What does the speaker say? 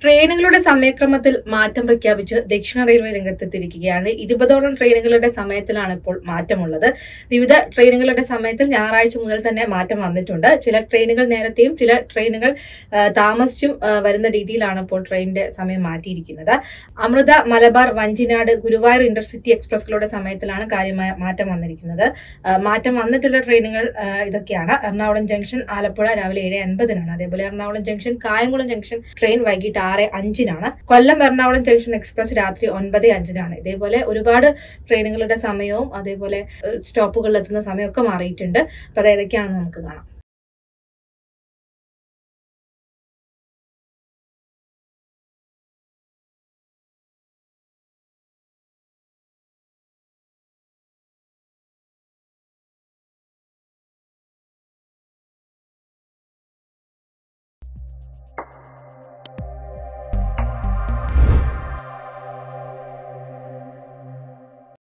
ട്രെയിനുകളുടെ സമയക്രമത്തിൽ മാറ്റം പ്രഖ്യാപിച്ച് ദക്ഷിണ റെയിൽവേ രംഗത്തെത്തിയിരിക്കുകയാണ് ഇരുപതോളം ട്രെയിനുകളുടെ സമയത്തിലാണ് ഇപ്പോൾ മാറ്റമുള്ളത് വിവിധ ട്രെയിനുകളുടെ സമയത്തിൽ ഞായറാഴ്ച മുതൽ തന്നെ മാറ്റം വന്നിട്ടുണ്ട് ചില ട്രെയിനുകൾ നേരത്തെയും ചില ട്രെയിനുകൾ ആ, താമസിച്ചും ആ, വരുന്ന രീതിയിലാണ് ഇപ്പോൾ ട്രെയിനിന്റെ സമയം മാറ്റിയിരിക്കുന്നത് അമൃത മലബാർ വഞ്ചിനാട് ഗുരുവായൂർ ഇന്റർസിറ്റി എക്സ്പ്രസുകളുടെ സമയത്തിലാണ് കാര്യമായ മാറ്റം വന്നിരിക്കുന്നത് ആ, മാറ്റം വന്നിട്ടുള്ള ട്രെയിനുകൾ ആ, ഇതൊക്കെയാണ് എറണാകുളം ജംഗ്ഷൻ ആലപ്പുഴ രാവിലെ ഏഴ് അൻപതിനാണ് അതേപോലെ Ernakulam junction Kayamkulam junction train വൈകിട്ട് ആറ് അഞ്ചിനാണ് കൊല്ലം എറണാകുളം ജംഗ്ഷൻ എക്സ്പ്രസ് രാത്രി ഒൻപത് അഞ്ചിനാണ് ഇതേപോലെ ഒരുപാട് ട്രെയിനുകളുടെ സമയവും അതേപോലെ ഏഹ്, സ്റ്റോപ്പുകളിൽ എത്തുന്ന സമയമൊക്കെ മാറിയിട്ടുണ്ട് അപ്പൊ അത് ഏതൊക്കെയാണെന്ന് നമുക്ക് കാണാം